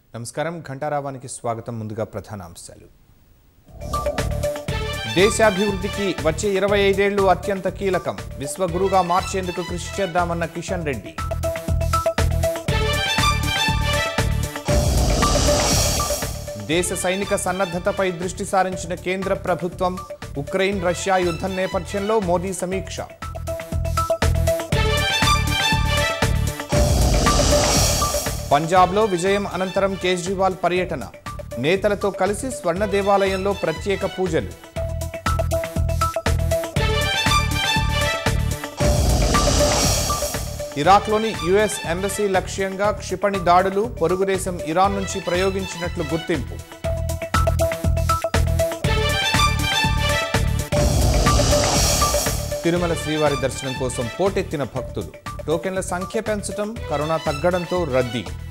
నమస్కారం ఘంటారావానికి స్వాగతం ముందుగా ప్రధానాంశాలు దేశాభివృద్ధికి వచ్చే ఇరవై ఐదేళ్లు అత్యంత కీలకం విశ్వగురుగా మార్చేందుకు కృషి చేద్దామన్న కిషన్ రెడ్డి దేశ సైనిక సన్నద్ధతపై దృష్టి సారించిన కేంద్ర ప్రభుత్వం ఉక్రెయిన్ రష్యా యుద్ధం నేపథ్యంలో మోదీ సమీక్ష పంజాబ్లో విజయం అనంతరం కేజ్రీవాల్ పర్యటన నేతలతో కలిసి స్వర్ణ దేవాలయంలో ప్రత్యేక పూజలు ఇరాక్లోని యుఎస్ ఎంబసీ లక్ష్యంగా క్షిపణి దాడులు పొరుగుదేశం ఇరాన్ నుంచి ప్రయోగించినట్లు గుర్తింపు తిరుమల శ్రీవారి దర్శనం కోసం పోటెత్తిన భక్తులు టోకెన్ల సంఖ్య పెంచడం కరోనా తగ్గడంతో రద్దీ